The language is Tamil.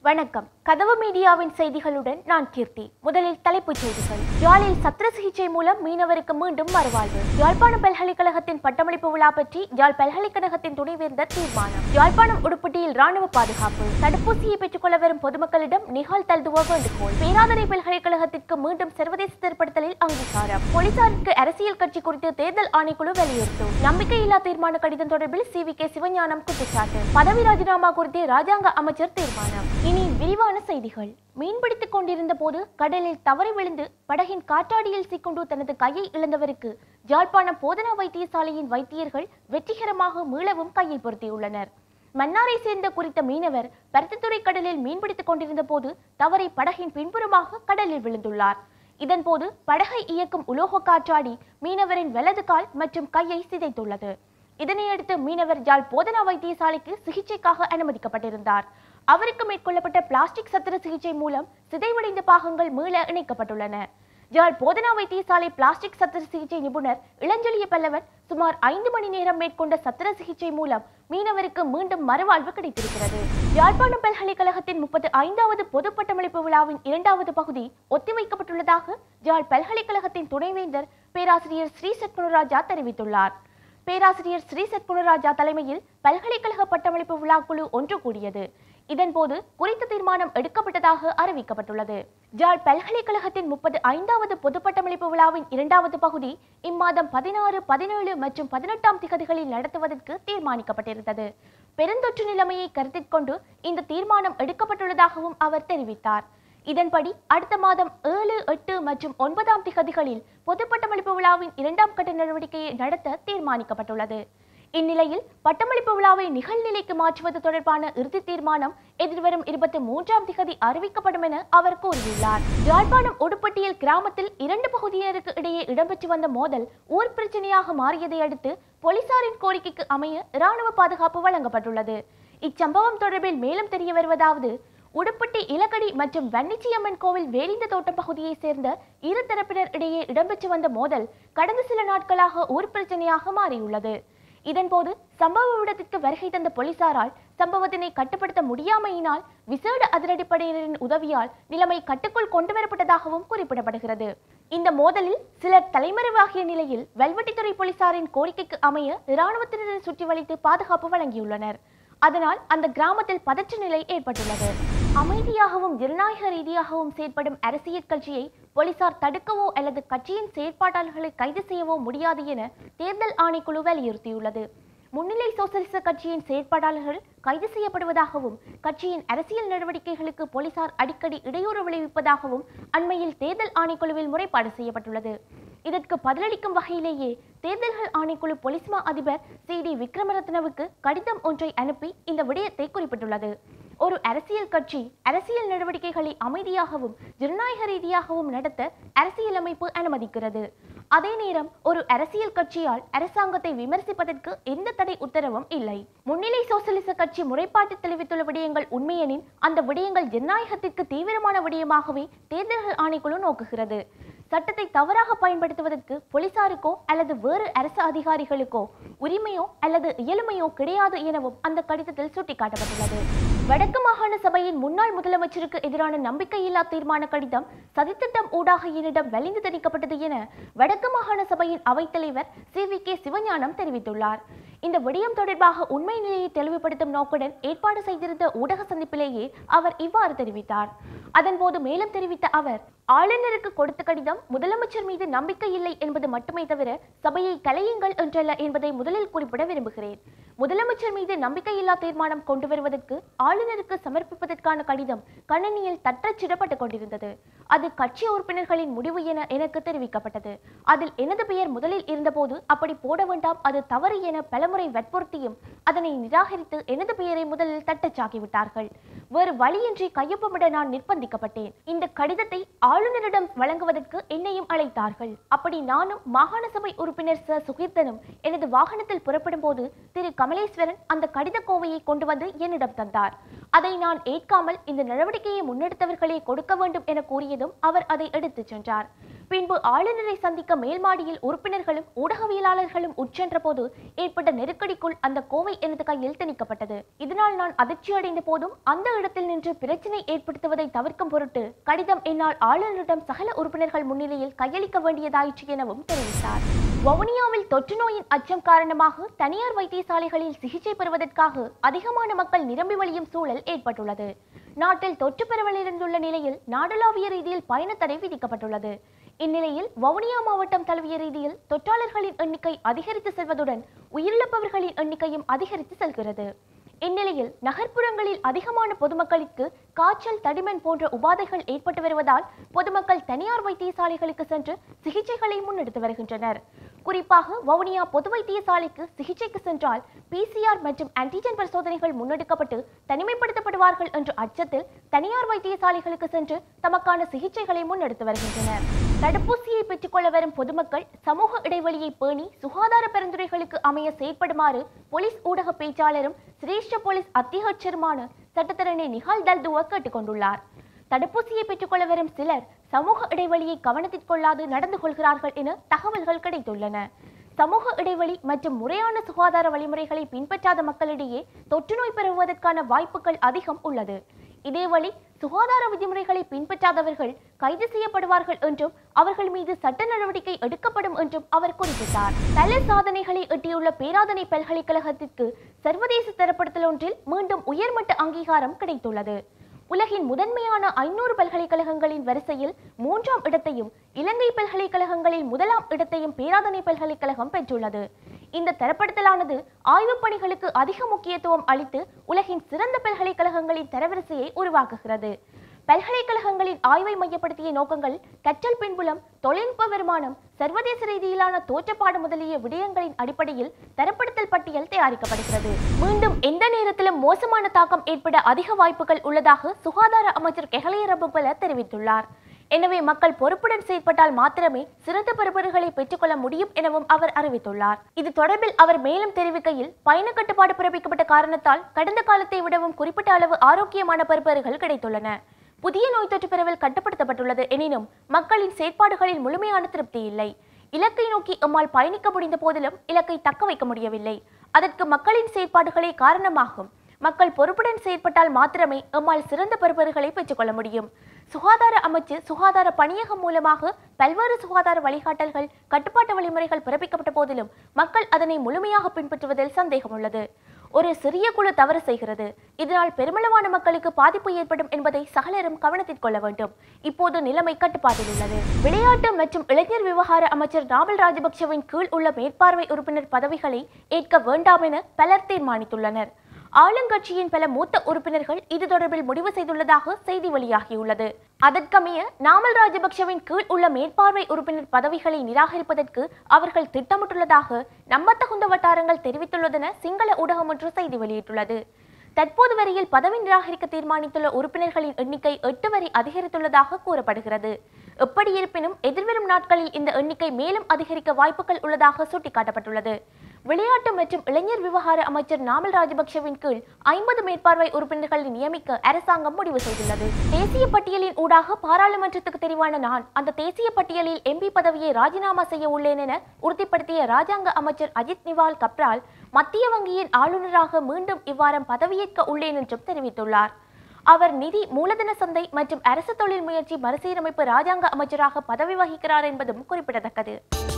வணக்கம் கதவு மீடியாவின் செய்திகளுடன் நான் கீர்த்தி முதலில் தலைப்புச் செய்திகள் யாழில் சத்திர சிகிச்சை மூலம் மீனவருக்கு மீண்டும் மறுவாழ்வு யாழ்ப்பாணம் பல்கலைக்கழகத்தின் பட்டமளிப்பு விழா பற்றி யாழ் பல்கலைக்கழகத்தின் துணைவேந்தர் தீர்மானம் யாழ்ப்பாணம் உடுப்பட்டியில் ராணுவ பாதுகாப்பு தடுப்பூசியை பெற்றுக்கொள்ள வரும் பொதுமக்களிடம் நிகால் தல்துவ வேண்டுகோள் பேராதனை பல்கலைக்கழகத்திற்கு மீண்டும் சர்வதேச திறப்படுத்தலில் அங்கீகாரம் போலீசாருக்கு அரசியல் கட்சி குறித்து தேர்தல் ஆணைக்குழு வலியுறுத்து நம்பிக்கையில்லா தீர்மான கடிதம் தொடர்பில் சி வி கே சிவஞானம் குற்றச்சாட்டு பதவி ராஜினாமா குறித்து ராஜாங்க அமைச்சர் தீர்மானம் இனி விரிவான செய்திகள் மீன்பிடித்துக் கொண்டிருந்த போது கடலில் தவறி விழுந்து படகின் காற்றாடியில் சிக்கொண்டு தனது கையை இழந்தவருக்கு யாழ்ப்பாணம் போதனா வைத்தியசாலையின் வைத்தியர்கள் வெற்றிகரமாக மீளவும் கையை பொருத்தியுள்ளனர் மன்னாரை சேர்ந்த குறித்த மீனவர் பருத்தித்துறை கடலில் மீன்பிடித்துக் கொண்டிருந்த போது தவறி படகின் பின்புறமாக கடலில் விழுந்துள்ளார் இதன்போது படகை இயக்கும் உலோக காற்றாடி மீனவரின் வலது கால் மற்றும் கையை சிதைத்துள்ளது இதனையடுத்து மீனவர் யாழ் போதனா வைத்தியசாலைக்கு சிகிச்சைக்காக அனுமதிக்கப்பட்டிருந்தார் அவருக்கு மேற்கொள்ளப்பட்ட பிளாஸ்டிக் சத்திர சிகிச்சை மூலம் சிதைவடைந்த பாகங்கள் மீள இணைக்கப்பட்டுள்ளன யாழ் போதனா வைத்தியசாலை பிளாஸ்டிக் சத்திர சிகிச்சை நிபுணர் இளஞ்செழிய பல்லவன் சுமார் ஐந்து மணி நேரம் மேற்கொண்ட சத்திர சிகிச்சை மூலம் மீனவருக்கு மீண்டும் மறுவாழ்வு கிடைத்திருக்கிறது யாழ்ப்பாணம் பல்கலைக்கழகத்தின் முப்பது ஐந்தாவது பொது பட்டமளிப்பு விழாவின் இரண்டாவது பகுதி ஒத்திவைக்கப்பட்டுள்ளதாக யாழ் பல்கலைக்கழகத்தின் துணைவேந்தர் பேராசிரியர் ஸ்ரீ சத்குணராஜா தெரிவித்துள்ளார் பேராசிரியர் ஸ்ரீ சத்குணராஜா தலைமையில் பல்கலைக்கழக பட்டமளிப்பு விழா குழு ஒன்று கூடியது இதன்போது குறித்த தீர்மானம் எடுக்கப்பட்டதாக அறிவிக்கப்பட்டுள்ளது ஜாழ் பல்கலைக்கழகத்தின் முப்பது ஐந்தாவது பொது பட்டமளிப்பு விழாவின் இரண்டாவது பகுதி இம்மாதம் பதினாறு பதினேழு மற்றும் பதினெட்டாம் திகதிகளில் நடத்துவதற்கு தீர்மானிக்கப்பட்டிருந்தது பெருந்தொற்று நிலைமையை கருத்தில் கொண்டு இந்த தீர்மானம் எடுக்கப்பட்டுள்ளதாகவும் அவர் தெரிவித்தார் இதன்படி அடுத்த மாதம் ஏழு எட்டு மற்றும் ஒன்பதாம் திகதிகளில் பொது பட்டமளிப்பு விழாவின் இரண்டாம் கட்ட நடவடிக்கையை நடத்த தீர்மானிக்கப்பட்டுள்ளது இந்நிலையில் பட்டமளிப்பு விழாவை நிகழ்நிலைக்கு மாற்றுவது தொடர்பான இறுதி தீர்மானம் எதிர்வரும் இருபத்தி மூன்றாம் திகதி அறிவிக்கப்படும் என அவர் கூறியுள்ளார் யாழ்ப்பாணம் உடுப்பட்டியில் கிராமத்தில் இரண்டு பகுதியினருக்கு இடையே இடம்பெற்று வந்த மோதல் ஊர் பிரச்சனையாக மாறியதை அடுத்து போலீசாரின் கோரிக்கைக்கு அமைய இராணுவ பாதுகாப்பு வழங்கப்பட்டுள்ளது இச்சம்பவம் தொடர்பில் மேலும் தெரிய வருவதாவது உடுப்பட்டி இலக்கடி மற்றும் வன்னிச்சியம்மன் கோவில் வேலிந்த தோட்டம் பகுதியைச் சேர்ந்த இரு தரப்பினர் இடையே இடம்பெற்று வந்த மோதல் கடந்த சில நாட்களாக ஊர் பிரச்சனையாக மாறியுள்ளது இதன்போது சம்பவ இடத்திற்கு வருகை தந்த போலீசாரால் சம்பவத்தினை கட்டுப்படுத்த முடியாமையினால் விசேட அதிரடிப்படையினரின் உதவியால் நிலைமை கட்டுக்குள் கொண்டுவரப்பட்டதாகவும் குறிப்பிடப்படுகிறது இந்த மோதலில் சிலர் தலைமறைவாகிய நிலையில் வெல்வெட்டித்துறை போலீசாரின் கோரிக்கைக்கு அமைய இராணுவத்தினரை சுற்றி வளைத்து பாதுகாப்பு வழங்கியுள்ளனர் அதனால் அந்த கிராமத்தில் பதற்ற நிலை ஏற்பட்டுள்ளது அமைதியாகவும் ஜனநாயக ரீதியாகவும் செயற்படும் அரசியல் கட்சியை போலீசார் தடுக்கவோ அல்லது கட்சியின் செயற்பாட்டாளர்களை கைது செய்யவோ முடியாது என தேர்தல் ஆணைக்குழு வலியுறுத்தியுள்ளது முன்னிலை சோசலிச கட்சியின் செயற்பாட்டாளர்கள் கைது செய்யப்படுவதாகவும் கட்சியின் அரசியல் நடவடிக்கைகளுக்கு போலீசார் அடிக்கடி இடையூறு விளைவிப்பதாகவும் அண்மையில் தேர்தல் ஆணைக்குழுவில் முறைப்பாடு செய்யப்பட்டுள்ளது இதற்கு பதிலளிக்கும் வகையிலேயே தேர்தல்கள் ஆணைக்குழு போலீஸ் மா அதிபர் சி டி விக்ரமரத்னவுக்கு கடிதம் ஒன்றை அனுப்பி இந்த விடயத்தை குறிப்பிட்டுள்ளது ஒரு அரசியல் கட்சி அரசியல் நடவடிக்கைகளை அமைதியாகவும் ஜனநாயக ரீதியாகவும் நடத்த அரசியலமைப்பு அனுமதிக்கிறது அதே நேரம் ஒரு அரசியல் கட்சியால் அரசாங்கத்தை விமர்சிப்பதற்கு எந்த தடை உத்தரவும் இல்லை முன்னிலை சோசலிச கட்சி முறைப்பாட்டில் தெரிவித்துள்ள விடயங்கள் உண்மையெனின் அந்த விடயங்கள் ஜனநாயகத்திற்கு தீவிரமான விடயமாகவே தேர்தல்கள் ஆணைக்குழு நோக்குகிறது சட்டத்தை தவறாக பயன்படுத்துவதற்கு போலீசாருக்கோ அல்லது வேறு அரசு அதிகாரிகளுக்கோ உரிமையோ அல்லது இயலுமையோ கிடையாது எனவும் அந்த கடிதத்தில் சுட்டிக்காட்டப்பட்டுள்ளது வடக்கு மாகாண சபையின் முன்னாள் முதலமைச்சருக்கு எதிரான நம்பிக்கையில்லா தீர்மான கடிதம் சதித்திட்டம் ஊடாக என்னிடம் வலிந்து திணிக்கப்பட்டது என வடக்கு மாகாண சபையின் அவைத்தலைவர் சி வி கே சிவஞானம் தெரிவித்துள்ளார் இந்த விடயம் தொடர்பாக உண்மை நிலையை தெளிவுபடுத்தும் நோக்குடன் ஏற்பாடு செய்திருந்த ஊடக சந்திப்பிலேயே அவர் இவ்வாறு தெரிவித்தார் அதன்போது மேலும் தெரிவித்த அவர் ஆளுநருக்கு கொடுத்த கடிதம் முதலமைச்சர் மீது நம்பிக்கை இல்லை என்பது மட்டுமே தவிர சபையை கலையுங்கள் என்றல்ல என்பதை முதலில் குறிப்பிட விரும்புகிறேன் முதலமைச்சர் மீது நம்பிக்கையில்லா தீர்மானம் கொண்டு வருவதற்கு ஆளுநருக்கு சமர்ப்பிப்பதற்கான கடிதம் கணனியில் தட்டச்சிடப்பட்டுக் கொண்டிருந்தது அது கட்சி உறுப்பினர்களின் முடிவு என எனக்கு தெரிவிக்கப்பட்டது அதில் எனது பெயர் முதலில் இருந்தபோது அப்படி போட வேண்டாம் அது தவறு என பலமுறை வற்புறுத்தியும் அதனை நிராகரித்து எனது பெயரை முதலில் தட்டச்சாக்கிவிட்டார்கள் வேறு வழியின்றி கையொப்பமிட நான் நிர்பந்திக்கப்பட்டேன் இந்த கடிதத்தை ஆளுநரிடம் வழங்குவதற்கு என்னையும் அழைத்தார்கள் அப்படி நானும் மாகாண சபை உறுப்பினர் ச சுகீர்த்தனும் எனது வாகனத்தில் புறப்படும் போது திரு கமலேஸ்வரன் அந்த கடித கோவையை கொண்டு வந்து என்னிடம் தந்தார் அதை நான் ஏற்காமல் இந்த நடவடிக்கையை முன்னெடுத்தவர்களே கொடுக்க வேண்டும் என கூறியதும் வழங்கியதும் அவர் அதை எடுத்துச் சென்றார் பின்பு ஆளுநரை சந்திக்க மேல்மாடியில் உறுப்பினர்களும் ஊடகவியலாளர்களும் உட்சென்ற போது ஏற்பட்ட நெருக்கடிக்குள் அந்த கோவை எனது கையில் திணிக்கப்பட்டது இதனால் நான் அதிர்ச்சியடைந்த போதும் அந்த இடத்தில் நின்று பிரச்சினை ஏற்படுத்துவதை தவிர்க்கும் பொருட்டு கடிதம் என்னால் ஆளுநரிடம் சகல உறுப்பினர்கள் முன்னிலையில் கையளிக்க வேண்டியதாயிற்று எனவும் தெரிவித்தார் வவுனியாவில் தொற்று நோயின் அச்சம் காரணமாக தனியார் வைத்தியசாலைகளில் சிகிச்சை பெறுவதற்காக அதிகமான மக்கள் நிரம்பி வழியும் சூழல் ஏற்பட்டுள்ளது நாட்டில் தொற்று பரவல் இருந்துள்ள நிலையில் நாடளாவிய ரீதியில் பயண தடை விதிக்கப்பட்டுள்ளது இந்நிலையில் வவுனியா மாவட்டம் தழுவிய ரீதியில் தொற்றாளர்களின் எண்ணிக்கை அதிகரித்து செல்வதுடன் உயிரிழப்பவர்களின் எண்ணிக்கையும் அதிகரித்து செல்கிறது இந்நிலையில் நகர்ப்புறங்களில் அதிகமான பொதுமக்களுக்கு காய்ச்சல் தடிமன் போன்ற உபாதைகள் ஏற்பட்டு வருவதால் பொதுமக்கள் தனியார் வைத்தியசாலைகளுக்கு சென்று சிகிச்சைகளை முன்னெடுத்து வருகின்றனர் குறிப்பாக வவுனியா பொது வைத்தியசாலைக்கு சிகிச்சைக்கு சென்றால் பிசிஆர் மற்றும் ஆன்டிஜென் பரிசோதனைகள் முன்னெடுக்கப்பட்டு தனிமைப்படுத்தப்படுவார்கள் என்ற அச்சத்தில் தனியார் வைத்தியசாலைகளுக்கு சென்று தமக்கான சிகிச்சைகளை முன்னெடுத்து வருகின்றனர் தடுப்பூசியை பெற்றுக்கொள்ள வரும் பொதுமக்கள் சமூக இடைவெளியை பேணி சுகாதார பரிந்துரைகளுக்கு அமைய செயற்படுமாறு போலீஸ் ஊடக பேச்சாளரும் சிரேஷ்ட போலீஸ் அத்தியட்சருமான சட்டத்தரணி நிஹால் தல்துவ கேட்டுக்கொண்டுள்ளார் தடுப்பூசியை பெற்றுக்கொள்ள வரும் சிலர் சமூக இடைவெளியை கவனத்தில் கொள்ளாது நடந்து கொள்கிறார்கள் என தகவல்கள் கிடைத்துள்ளன சமூக இடைவெளி மற்றும் முறையான சுகாதார வழிமுறைகளை பின்பற்றாத மக்களிடையே தொற்று நோய் பரவுவதற்கான வாய்ப்புகள் அதிகம் உள்ளது இதேவழி சுகாதார விதிமுறைகளை பின்பற்றாதவர்கள் கைது செய்யப்படுவார்கள் என்றும் அவர்கள் மீது சட்ட நடவடிக்கை எடுக்கப்படும் என்றும் அவர் குறிப்பிட்டார் பல சாதனைகளை எட்டியுள்ள பேராதனை பல்கலைக்கழகத்திற்கு சர்வதேச தரப்படுத்தல் ஒன்றில் மீண்டும் உயர்மட்ட அங்கீகாரம் கிடைத்துள்ளது உலகின் முதன்மையான ஐநூறு பல்கலைக்கழகங்களின் வரிசையில் மூன்றாம் இடத்தையும் இலங்கை பல்கலைக்கழகங்களில் முதலாம் இடத்தையும் பேராதனை பல்கலைக்கழகம் பெற்றுள்ளது இந்த தரப்படுத்தலானது ஆய்வுப் பணிகளுக்கு அதிக முக்கியத்துவம் அளித்து உலகின் சிறந்த பல்கலைக்கழகங்களின் தரவரிசையை உருவாக்குகிறது பல்கலைக்கழகங்களின் ஆய்வை மையப்படுத்திய நோக்கங்கள் கற்றல் பின்புலம் தொழில்நுட்ப வருமானம் சர்வதேச ரீதியிலான தோற்றப்பாடு முதலிய விடயங்களின் அடிப்படையில் தரப்படுத்தல் பட்டியல் தயாரிக்கப்படுகிறது மீண்டும் எந்த நேரத்திலும் மோசமான தாக்கம் ஏற்பட அதிக வாய்ப்புகள் உள்ளதாக சுகாதார அமைச்சர் கெஹலிய ரபுபல தெரிவித்துள்ளார் எனவே மக்கள் பொறுப்புடன் செயற்பட்டால் மாத்திரமே சிறந்த பெறுபர்களை பெற்றுக்கொள்ள முடியும் எனவும் அவர் அறிவித்துள்ளார் இது தொடர்பில் அவர் மேலும் தெரிவிக்கையில் பயண கட்டுப்பாடு பிறப்பிக்கப்பட்ட காரணத்தால் கடந்த காலத்தை விடவும் குறிப்பிட்ட அளவு ஆரோக்கியமான பெறுபர்கள் கிடைத்துள்ளன புதிய நோய் தொற்று பரவல் கட்டுப்படுத்தப்பட்டுள்ளது எனினும் மக்களின் செயற்பாடுகளில் முழுமையான திருப்தி இல்லை இலக்கை நோக்கி எம்மால் பயணிக்க முடிந்த போதிலும் இலக்கை தக்க வைக்க முடியவில்லை அதற்கு மக்களின் செயற்பாடுகளே காரணமாகும் மக்கள் பொறுப்புடன் செயற்பட்டால் மாத்திரமே எம்மால் சிறந்த பெறுபர்களை பெற்றுக்கொள்ள முடியும் சுகாதார அமைச்சு சுகாதார பணியகம் மூலமாக பல்வேறு சுகாதார வழிகாட்டல்கள் கட்டுப்பாட்டு வழிமுறைகள் பிறப்பிக்கப்பட்ட போதிலும் மக்கள் அதனை முழுமையாக பின்பற்றுவதில் சந்தேகம் உள்ளது ஒரு சிறிய குழு தவறு செய்கிறது இதனால் பெருமளவான மக்களுக்கு பாதிப்பு ஏற்படும் என்பதை சகலரும் கவனத்தில் கொள்ள வேண்டும் இப்போது நிலைமை கட்டுப்பாட்டில் உள்ளது விளையாட்டு மற்றும் இளைஞர் விவகார அமைச்சர் நாமல் ராஜபக்சவின் கீழ் உள்ள மேற்பார்வை உறுப்பினர் பதவிகளை ஏற்க வேண்டாம் என பலர் தீர்மானித்துள்ளனர் ஆளுங்கட்சியின் பல மூத்த உறுப்பினர்கள் இது தொடர்பில் முடிவு செய்துள்ளதாக செய்தி வெளியாகியுள்ளது அதற்கமைய நாமல் ராஜபக்சவின் கீழ் உள்ள மேற்பார்வை உறுப்பினர் பதவிகளை நிராகரிப்பதற்கு அவர்கள் திட்டமிட்டுள்ளதாக நம்பத்தகுந்த வட்டாரங்கள் தெரிவித்துள்ளதென சிங்கள ஊடகம் ஒன்று செய்தி வெளியிட்டுள்ளது தற்போது வரையில் பதவி நிராகரிக்க தீர்மானித்துள்ள உறுப்பினர்களின் எண்ணிக்கை எட்டு வரை அதிகரித்துள்ளதாக கூறப்படுகிறது எப்படி இருப்பினும் எதிர்வரும் நாட்களில் இந்த எண்ணிக்கை மேலும் அதிகரிக்க வாய்ப்புகள் உள்ளதாக சுட்டிக்காட்டப்பட்டுள்ளது விளையாட்டு மற்றும் இளைஞர் விவகார அமைச்சர் நாமல் ராஜபக்சவின் கீழ் ஐம்பது மேற்பார்வை உறுப்பினர்களை நியமிக்க அரசாங்கம் முடிவு செய்துள்ளது தேசிய பட்டியலின் ஊடாக பாராளுமன்றத்துக்கு தெரிவான நான் அந்த தேசிய பட்டியலில் எம்பி பதவியை ராஜினாமா செய்ய உள்ளேன் என உறுதிப்படுத்திய ராஜாங்க அமைச்சர் அஜித் நிவால் கப்ரால் மத்திய வங்கியின் ஆளுநராக மீண்டும் இவ்வாரம் பதவியேற்க உள்ளேன் என்றும் தெரிவித்துள்ளார் அவர் நிதி மூலதன சந்தை மற்றும் அரசு தொழில் முயற்சி மறுசீரமைப்பு ராஜாங்க அமைச்சராக பதவி வகிக்கிறார் என்பதும் குறிப்பிடத்தக்கது